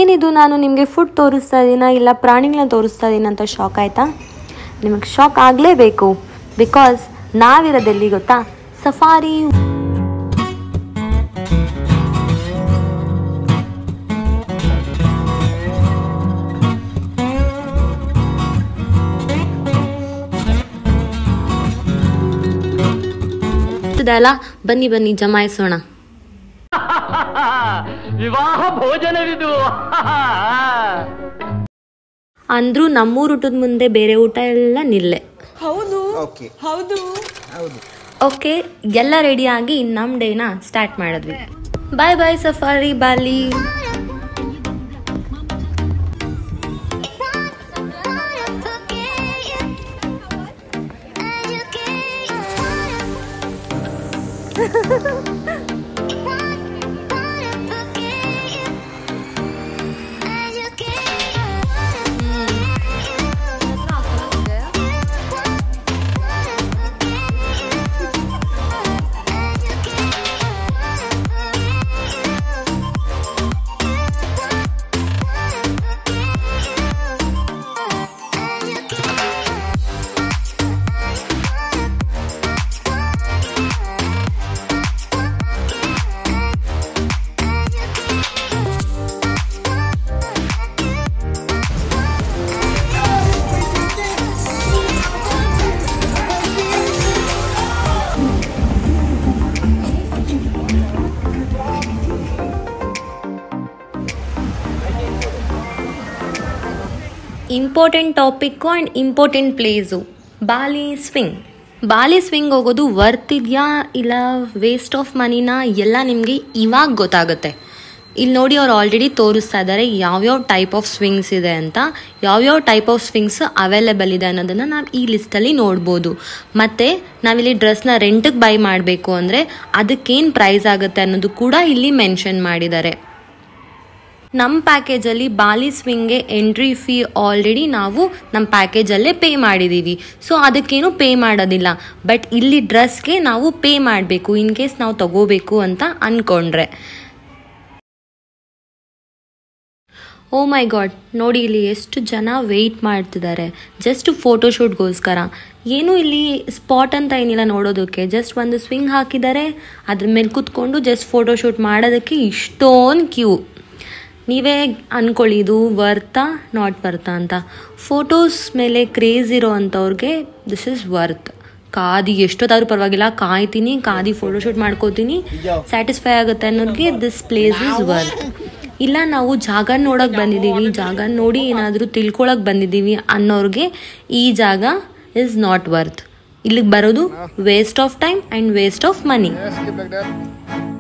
ಏನಿದು ನಾನು ನಿಮಗೆ ಫುಡ್ ತೋರಿಸ್ತಾ ಇದ್ದೀನ ಇಲ್ಲ ಪ್ರಾಣಿಗಳನ್ನ ತೋರಿಸ್ತಾ ಇದ್ದೀನಿ ಅಂತ ಶಾಕ್ ಆಯಿತಾ ನಿಮಗೆ ಶಾಕ್ ಆಗಲೇಬೇಕು ಬಿಕಾಸ್ ನಾವಿರೋದೆಲ್ಲಿ ಗೊತ್ತಾ ಸಫಾರಿ ಅಲ್ಲ ಬನ್ನಿ ಬನ್ನಿ ಜಮಾಯಿಸೋಣ ವಿವಾಹ ಭೋಜನವಿದು ಅಂದ್ರೂ ನಮ್ಮೂರ ಊಟದ ಮುಂದೆ ಬೇರೆ ಊಟ ಎಲ್ಲ ನಿಲ್ಲೆ ಓಕೆ ಹೌದು ಓಕೆ ಎಲ್ಲ ರೆಡಿಯಾಗಿ ನಮ್ಮ ಡೇನ ಸ್ಟಾರ್ಟ್ ಮಾಡಿದ್ವಿ bye bye safari Bali important topic and important place Bali swing Bali swing ಹೋಗೋದು ವರ್ತ್ ಇದೆಯಾ ಇಲ್ಲ ವೇಸ್ಟ್ ಆಫ್ ಮನಿನ ಎಲ್ಲ ನಿಮಗೆ ಇವಾಗ ಗೊತ್ತಾಗುತ್ತೆ ಇಲ್ಲಿ ನೋಡಿ ಅವ್ರು ಆಲ್ರೆಡಿ ತೋರಿಸ್ತಾ ಇದ್ದಾರೆ ಯಾವ್ಯಾವ ಟೈಪ್ ಆಫ್ ಸ್ವಿಂಗ್ಸ್ ಇದೆ ಅಂತ ಯಾವ್ಯಾವ ಟೈಪ್ ಆಫ್ ಸ್ವಿಂಗ್ಸ್ ಅವೈಲೇಬಲ್ ಇದೆ ಅನ್ನೋದನ್ನು ನಾವು ಈ ಲಿಸ್ಟಲ್ಲಿ ನೋಡ್ಬೋದು ಮತ್ತು ನಾವಿಲ್ಲಿ ಡ್ರೆಸ್ನ ರೆಂಟಿಗೆ ಬೈ ಮಾಡಬೇಕು ಅಂದರೆ ಅದಕ್ಕೇನು ಪ್ರೈಸ್ ಆಗುತ್ತೆ ಅನ್ನೋದು ಕೂಡ ಇಲ್ಲಿ ಮೆನ್ಷನ್ ಮಾಡಿದ್ದಾರೆ ನಮ್ಮ ಪ್ಯಾಕೇಜಲ್ಲಿ ಬಾಲಿ ಸ್ವಿಂಗ್ಗೆ ಎಂಟ್ರಿ ಫೀ ಆಲ್ರೆಡಿ ನಾವು ನಮ್ಮ ಪ್ಯಾಕೇಜಲ್ಲೇ ಪೇ ಮಾಡಿದ್ದೀವಿ ಸೊ ಅದಕ್ಕೇನು ಪೇ ಮಾಡೋದಿಲ್ಲ ಬಟ್ ಇಲ್ಲಿ ಡ್ರೆಸ್ಗೆ ನಾವು ಪೇ ಮಾಡಬೇಕು ಇನ್ ಕೇಸ್ ನಾವು ತಗೋಬೇಕು ಅಂತ ಅಂದ್ಕೊಂಡ್ರೆ ಓ ಮೈ ಗಾಡ್ ನೋಡಿ ಇಲ್ಲಿ ಎಷ್ಟು ಜನ ವೆಯ್ಟ್ ಮಾಡ್ತಿದ್ದಾರೆ ಜಸ್ಟ್ ಫೋಟೋಶೂಟ್ಗೋಸ್ಕರ ಏನು ಇಲ್ಲಿ ಸ್ಪಾಟ್ ಅಂತ ಏನಿಲ್ಲ ನೋಡೋದಕ್ಕೆ ಜಸ್ಟ್ ಒಂದು ಸ್ವಿಂಗ್ ಹಾಕಿದ್ದಾರೆ ಅದ್ರ ಮೇಲೆ ಕೂತ್ಕೊಂಡು ಜಸ್ಟ್ ಫೋಟೋಶೂಟ್ ಮಾಡೋದಕ್ಕೆ ಇಷ್ಟೊಂದು ಕ್ಯೂ ನೀವೇ ಅಂದ್ಕೊಳ್ಳಿ ಇದು ವರ್ತಾ ನಾಟ್ ವರ್ತಾ ಅಂತ ಫೋಟೋಸ್ ಮೇಲೆ ಕ್ರೇಜ್ ಇರೋ ಅಂಥವ್ರಿಗೆ ದಿಸ್ ಇಸ್ ವರ್ತ್ ಕಾದಿ ಎಷ್ಟೊತ್ತಾದ್ರೂ ಪರವಾಗಿಲ್ಲ ಕಾಯ್ತೀನಿ ಕಾದಿ ಫೋಟೋಶೂಟ್ ಮಾಡ್ಕೋತೀನಿ ಸ್ಯಾಟಿಸ್ಫೈ ಆಗುತ್ತೆ ಅನ್ನೋರಿಗೆ ದಿಸ್ ಪ್ಲೇಸ್ ಇಸ್ ವರ್ತ್ ಇಲ್ಲ ನಾವು ಜಾಗ ನೋಡೋಕೆ ಬಂದಿದ್ದೀವಿ ಜಾಗ ನೋಡಿ ಏನಾದರೂ ತಿಳ್ಕೊಳಕ್ಕೆ ಬಂದಿದ್ದೀವಿ ಅನ್ನೋರಿಗೆ ಈ ಜಾಗ ಇಸ್ ನಾಟ್ ವರ್ತ್ ಇಲ್ಲಿಗೆ ಬರೋದು waste of time and waste of money Yes, keep like that.